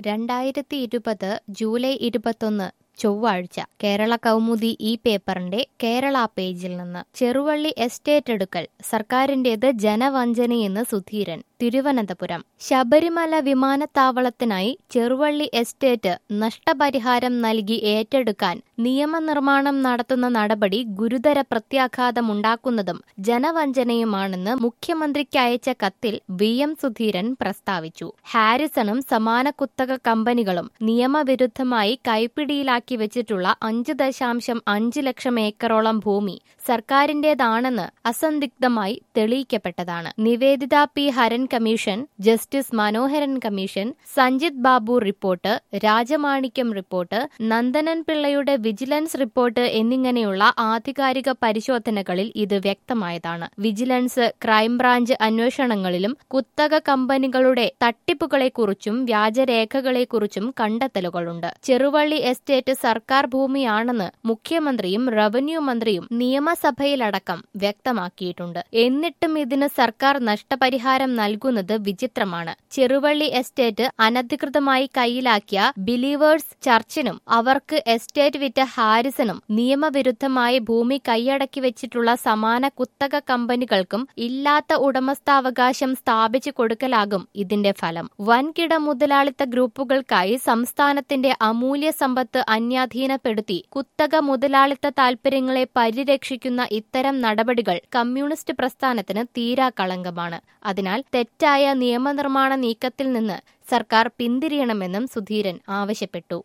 രണ്ടായിരത്തി ഇരുപത് ജൂലൈ ഇരുപത്തൊന്ന് ചൊവ്വാഴ്ച കേരള കൗമുദി ഈ പേപ്പറിന്റെ കേരള പേജിൽ നിന്ന് ചെറുവള്ളി എസ്റ്റേറ്റ് എടുക്കൽ സർക്കാരിന്റേത് ജനവഞ്ചനയെന്ന് സുധീരൻ തിരുവനന്തപുരം ശബരിമല വിമാനത്താവളത്തിനായി ചെറുവള്ളി എസ്റ്റേറ്റ് നഷ്ടപരിഹാരം നൽകി ഏറ്റെടുക്കാൻ നിയമനിർമ്മാണം നടത്തുന്ന നടപടി ഗുരുതര പ്രത്യാഘാതമുണ്ടാക്കുന്നതും ജനവഞ്ചനയുമാണെന്ന് മുഖ്യമന്ത്രിക്ക് അയച്ച കത്തിൽ വി എം സുധീരൻ പ്രസ്താവിച്ചു ഹാരിസണും സമാന കുത്തക കമ്പനികളും നിയമവിരുദ്ധമായി കൈപ്പിടിയിലാക്കി വെച്ചിട്ടുള്ള അഞ്ച് ദശാംശം അഞ്ച് ലക്ഷം ഏക്കറോളം ഭൂമി സർക്കാരിന്റേതാണെന്ന് അസന്ദിഗ്ധമായി തെളിയിക്കപ്പെട്ടതാണ് Nivedita P Haran commission justice Manoharan commission Sanjith Babu report Rajamanickam report Nandanan പിള്ളയുടെ വിജിലൻസ് റിപ്പോർട്ട് എന്നിങ്ങനെയുള്ള ആധികാരിക പരിശോധനകളിൽ ഇത് വ്യക്തമായതാണ് വിജിലൻസ് ക്രൈംബ്രാഞ്ച് അന്വേഷണങ്ങളിലും കുത്തക കമ്പനികളുടെ തട്ടിപ്പുകളെക്കുറിച്ചും വ്യാജരേഖകളെക്കുറിച്ചും കണ്ടെത്തലുകളുണ്ട് ചെറുവള്ളി എസ്റ്റേറ്റ് സർക്കാർ ഭൂമിയാണെന്ന് മുഖ്യമന്ത്രിയും റവന്യൂ മന്ത്രിയും നിയമസഭയിലടക്കം വ്യക്തമാക്കിയിട്ടുണ്ട് എന്നിട്ടും ഇതിന് സർക്കാർ നഷ്ടപരിഹാരം നൽകുന്നത് വിചിത്രമാണ് ചെറുവള്ളി എസ്റ്റേറ്റ് അനധികൃതമായി കയ്യിലാക്കിയ ബിലീവേഴ്സ് ചർച്ചിനും അവർക്ക് എസ്റ്റേറ്റ് വിറ്റ ഹാരിസണും നിയമവിരുദ്ധമായി ഭൂമി കൈയടക്കി വെച്ചിട്ടുള്ള സമാന കുത്തക കമ്പനികൾക്കും ഇല്ലാത്ത ഉടമസ്ഥാവകാശം സ്ഥാപിച്ചു കൊടുക്കലാകും ഇതിന്റെ ഫലം വൻകിട മുതലാളിത്ത ഗ്രൂപ്പുകൾക്കായി സംസ്ഥാനത്തിന്റെ അമൂല്യ സമ്പത്ത് അന്യാധീനപ്പെടുത്തി കുത്തക മുതലാളിത്ത താൽപര്യങ്ങളെ പരിരക്ഷിക്കുന്ന ഇത്തരം നടപടികൾ കമ്മ്യൂണിസ്റ്റ് പ്രസ്ഥാനത്തിന് തീരാ കളങ്കമാണ് അതിനാൽ തെറ്റായ നിയമനിർമ്മാണ നീക്കത്തിൽ നിന്ന് സർക്കാർ പിന്തിരിയണമെന്നും സുധീരൻ ആവശ്യപ്പെട്ടു